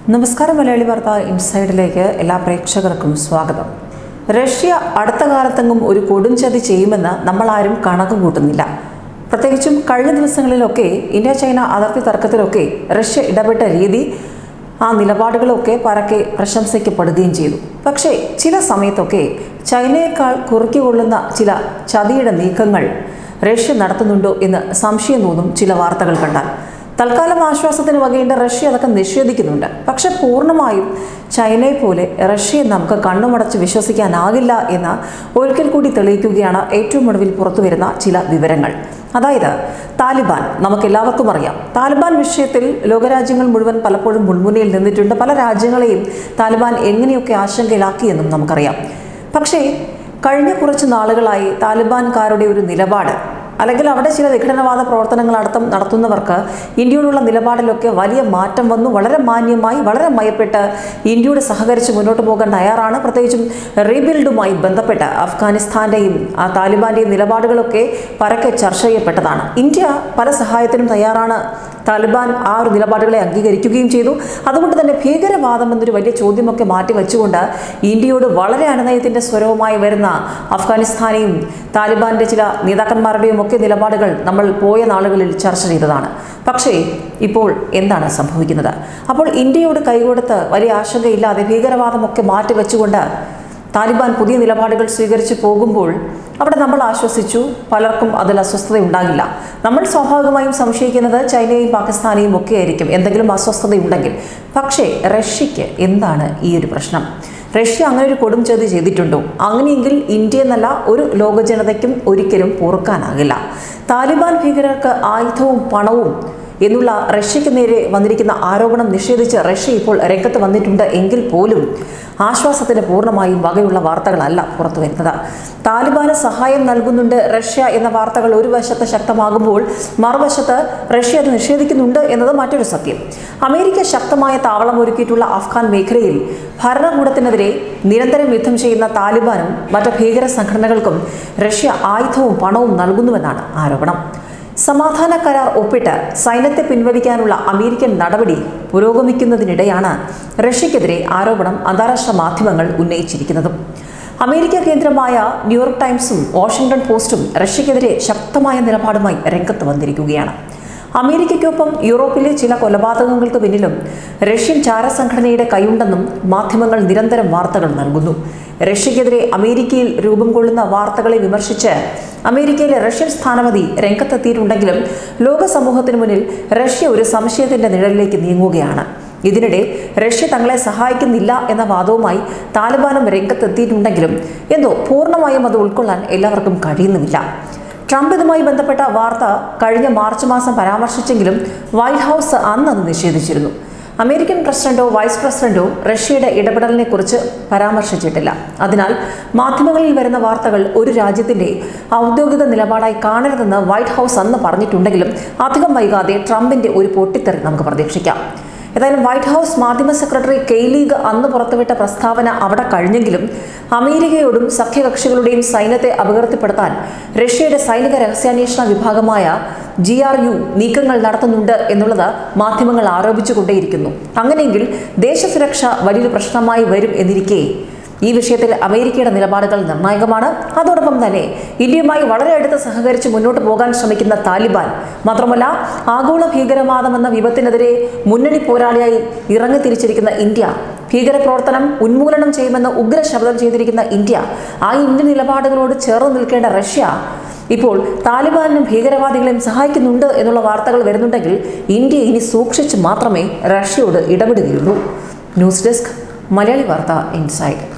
നമസ്കാരം മലയാളി വാർത്ത ഇൻസൈഡിലേക്ക് എല്ലാ പ്രേക്ഷകർക്കും സ്വാഗതം റഷ്യ അടുത്ത കാലത്തെങ്ങും ഒരു കൊടുംചതി ചെയ്യുമെന്ന് നമ്മൾ ആരും കണക്ക് കൂട്ടുന്നില്ല പ്രത്യേകിച്ചും കഴിഞ്ഞ ദിവസങ്ങളിലൊക്കെ ഇന്ത്യ ചൈന അതിർത്തി തർക്കത്തിലൊക്കെ റഷ്യ ഇടപെട്ട രീതി ആ നിലപാടുകളൊക്കെ പരക്കെ പ്രശംസിക്കപ്പെടുകയും ചെയ്തു പക്ഷേ ചില സമയത്തൊക്കെ ചൈനയേക്കാൾ കുറുക്കിക്കൊള്ളുന്ന ചില ചതിയുടെ നീക്കങ്ങൾ റഷ്യ നടത്തുന്നുണ്ടോ എന്ന് സംശയം തോന്നും ചില വാർത്തകൾ കണ്ടാൽ തൽക്കാലം ആശ്വാസത്തിന് വകയേണ്ട റഷ്യ അതൊക്കെ നിഷേധിക്കുന്നുണ്ട് പക്ഷെ പൂർണ്ണമായും ചൈനയെ പോലെ റഷ്യയെ നമുക്ക് കണ്ണുമടച്ച് വിശ്വസിക്കാനാകില്ല എന്ന് ഒരിക്കൽ കൂടി തെളിയിക്കുകയാണ് ഏറ്റവും ഒടുവിൽ പുറത്തുവരുന്ന ചില വിവരങ്ങൾ അതായത് താലിബാൻ നമുക്കെല്ലാവർക്കും അറിയാം താലിബാൻ വിഷയത്തിൽ ലോകരാജ്യങ്ങൾ മുഴുവൻ പലപ്പോഴും മുൻമുനയിൽ നിന്നിട്ടുണ്ട് പല രാജ്യങ്ങളെയും താലിബാൻ എങ്ങനെയൊക്കെ ആശങ്കയിലാക്കിയെന്നും നമുക്കറിയാം പക്ഷേ കഴിഞ്ഞ കുറച്ച് നാളുകളായി താലിബാൻകാരുടെ ഒരു നിലപാട് അല്ലെങ്കിൽ അവിടെ ചില വിഘടനവാദ പ്രവർത്തനങ്ങൾ അടക്കം നടത്തുന്നവർക്ക് ഇന്ത്യയോടുള്ള നിലപാടിലൊക്കെ വലിയ മാറ്റം വന്നു വളരെ മാന്യമായി വളരെ മയപ്പെട്ട് ഇന്ത്യയോട് സഹകരിച്ച് മുന്നോട്ട് പോകാൻ തയ്യാറാണ് പ്രത്യേകിച്ചും റീബിൽഡുമായി ബന്ധപ്പെട്ട് അഫ്ഗാനിസ്ഥാൻ്റെയും ആ താലിബാന്റെയും നിലപാടുകളൊക്കെ പരക്കെ ചർച്ച ചെയ്യപ്പെട്ടതാണ് ഇന്ത്യ പല സഹായത്തിനും തയ്യാറാണ് താലിബാൻ ആ ഒരു നിലപാടുകളെ അംഗീകരിക്കുകയും ചെയ്തു അതുകൊണ്ട് തന്നെ ഭീകരവാദം എന്നൊരു വലിയ ചോദ്യമൊക്കെ മാറ്റി വെച്ചുകൊണ്ട് ഇന്ത്യയോട് വളരെ അനുനയത്തിൻ്റെ സ്വരവുമായി വരുന്ന അഫ്ഗാനിസ്ഥാനെയും താലിബാന്റെ ചില നേതാക്കന്മാരുടെയും ഒക്കെ നിലപാടുകൾ നമ്മൾ പോയ നാളുകളിൽ ചർച്ച ചെയ്തതാണ് പക്ഷേ ഇപ്പോൾ എന്താണ് സംഭവിക്കുന്നത് അപ്പോൾ ഇന്ത്യയോട് കൈകൊടുത്ത് വലിയ ആശങ്കയില്ലാതെ ഭീകരവാദമൊക്കെ മാറ്റി വെച്ചുകൊണ്ട് താലിബാൻ പുതിയ നിലപാടുകൾ സ്വീകരിച്ചു പോകുമ്പോൾ അവിടെ നമ്മൾ ആശ്വസിച്ചു പലർക്കും അതിൽ അസ്വസ്ഥത ഉണ്ടാകില്ല നമ്മൾ സ്വാഭാവികമായും സംശയിക്കുന്നത് ചൈനയും പാകിസ്ഥാനെയും ഒക്കെ ആയിരിക്കും എന്തെങ്കിലും അസ്വസ്ഥതയുണ്ടെങ്കിൽ പക്ഷേ റഷ്യയ്ക്ക് എന്താണ് ഈ ഒരു പ്രശ്നം റഷ്യ അങ്ങനെ ഒരു കൊടും ചതി ചെയ്തിട്ടുണ്ടോ അങ്ങനെയെങ്കിൽ ഇന്ത്യ എന്നല്ല ഒരു ലോക ജനതയ്ക്കും ഒരിക്കലും പൊറുക്കാനാകില്ല താലിബാൻ ഭീകരർക്ക് ആയുധവും പണവും എന്നുള്ള റഷ്യയ്ക്ക് നേരെ വന്നിരിക്കുന്ന ആരോപണം നിഷേധിച്ച് റഷ്യ ഇപ്പോൾ രംഗത്ത് വന്നിട്ടുണ്ട് എങ്കിൽ പോലും ആശ്വാസത്തിന് പൂർണ്ണമായും വകയുള്ള വാർത്തകളല്ല പുറത്തു വരുന്നത് താലിബാന് സഹായം നൽകുന്നുണ്ട് റഷ്യ എന്ന വാർത്തകൾ ഒരു വശത്ത് ശക്തമാകുമ്പോൾ മറുവശത്ത് റഷ്യ അത് നിഷേധിക്കുന്നുണ്ട് എന്നത് മറ്റൊരു സത്യം അമേരിക്ക ശക്തമായ താവളം ഒരുക്കിയിട്ടുള്ള അഫ്ഗാൻ മേഖലയിൽ ഭരണകൂടത്തിനെതിരെ നിരന്തരം യുദ്ധം ചെയ്യുന്ന താലിബാനും മറ്റ് ഭീകര സംഘടനകൾക്കും റഷ്യ ആയുധവും പണവും നൽകുന്നുവെന്നാണ് ആരോപണം സമാധാന കരാർ ഒപ്പിട്ട് സൈന്യത്തെ പിൻവലിക്കാനുള്ള അമേരിക്കൻ നടപടി പുരോഗമിക്കുന്നതിനിടെയാണ് റഷ്യക്കെതിരെ ആരോപണം അന്താരാഷ്ട്ര മാധ്യമങ്ങൾ ഉന്നയിച്ചിരിക്കുന്നതും അമേരിക്ക കേന്ദ്രമായ ന്യൂയോർക്ക് ടൈംസും വാഷിംഗ്ടൺ പോസ്റ്റും റഷ്യക്കെതിരെ ശക്തമായ നിലപാടുമായി രംഗത്ത് വന്നിരിക്കുകയാണ് അമേരിക്കയ്ക്കൊപ്പം യൂറോപ്പിലെ ചില കൊലപാതകങ്ങൾക്ക് പിന്നിലും റഷ്യൻ ചാരസംഘടനയുടെ കൈയുണ്ടെന്നും മാധ്യമങ്ങൾ നിരന്തരം വാർത്തകൾ നൽകുന്നു റഷ്യക്കെതിരെ അമേരിക്കയിൽ രൂപം കൊള്ളുന്ന വാർത്തകളെ വിമർശിച്ച് അമേരിക്കയിലെ റഷ്യൻ സ്ഥാനപതി രംഗത്തെത്തിയിട്ടുണ്ടെങ്കിലും ലോക സമൂഹത്തിനു മുന്നിൽ റഷ്യ ഒരു സംശയത്തിന്റെ നിഴലിലേക്ക് നീങ്ങുകയാണ് ഇതിനിടെ റഷ്യ തങ്ങളെ സഹായിക്കുന്നില്ല എന്ന വാദവുമായി താലിബാനും രംഗത്തെത്തിയിട്ടുണ്ടെങ്കിലും എന്തോ പൂർണ്ണമായും അത് ഉൾക്കൊള്ളാൻ എല്ലാവർക്കും കഴിയുന്നുമില്ല ട്രംപ് ഇതുമായി ബന്ധപ്പെട്ട വാർത്ത കഴിഞ്ഞ മാർച്ച് മാസം പരാമർശിച്ചെങ്കിലും വൈറ്റ് ഹൗസ് അന്ന് അത് നിഷേധിച്ചിരുന്നു അമേരിക്കൻ പ്രസിഡന്റോ വൈസ് പ്രസിഡന്റോ റഷ്യയുടെ ഇടപെടലിനെ കുറിച്ച് പരാമർശിച്ചിട്ടില്ല അതിനാൽ മാധ്യമങ്ങളിൽ വരുന്ന വാർത്തകൾ ഒരു രാജ്യത്തിന്റെ ഔദ്യോഗിക നിലപാടായി കാണരുതെന്ന് വൈറ്റ് ഹൗസ് അന്ന് പറഞ്ഞിട്ടുണ്ടെങ്കിലും അധികം വൈകാതെ ട്രംപിന്റെ ഒരു പൊട്ടിത്തെറി നമുക്ക് പ്രതീക്ഷിക്കാം ഏതായാലും വൈറ്റ് ഹൗസ് മാധ്യമ സെക്രട്ടറി കെയ്ലീഗ് അന്ന് പുറത്തുവിട്ട പ്രസ്താവന അവിടെ കഴിഞ്ഞെങ്കിലും അമേരിക്കയോടും സഖ്യകക്ഷികളുടെയും സൈന്യത്തെ അപകീർത്തിപ്പെടുത്താൻ റഷ്യയുടെ സൈനിക രഹസ്യാന്വേഷണ വിഭാഗമായ ജി ആർ യു നീക്കങ്ങൾ നടത്തുന്നുണ്ട് എന്നുള്ളത് മാധ്യമങ്ങൾ ആരോപിച്ചുകൊണ്ടേയിരിക്കുന്നു അങ്ങനെയെങ്കിൽ ദേശസുരക്ഷ വലിയൊരു പ്രശ്നമായി വരും എന്നിരിക്കെ ഈ വിഷയത്തിൽ അമേരിക്കയുടെ നിലപാടുകൾ നിർണായകമാണ് അതോടൊപ്പം തന്നെ ഇന്ത്യയുമായി വളരെ അടുത്ത് സഹകരിച്ച് മുന്നോട്ട് പോകാൻ ശ്രമിക്കുന്ന താലിബാൻ മാത്രമല്ല ആഗോള ഭീകരവാദം എന്ന വിപത്തിനെതിരെ മുന്നണി പോരാളിയായി ഇറങ്ങി തിരിച്ചിരിക്കുന്ന ഇന്ത്യ ഭീകരപ്രവർത്തനം ഉന്മൂലനം ചെയ്യുമെന്ന് ഉഗ്ര ശബ്ദം ചെയ്തിരിക്കുന്ന ഇന്ത്യ ആ ഇന്ത്യൻ നിലപാടുകളോട് ചേർന്ന് നിൽക്കേണ്ട റഷ്യ ഇപ്പോൾ താലിബാനും ഭീകരവാദികളെയും സഹായിക്കുന്നുണ്ട് എന്നുള്ള വാർത്തകൾ വരുന്നുണ്ടെങ്കിൽ ഇന്ത്യ ഇനി സൂക്ഷിച്ച് മാത്രമേ റഷ്യയോട് ഇടപെടുകയുള്ളൂ ന്യൂസ് ഡെസ്ക് മലയാളി വാർത്ത ഇൻസൈഡ്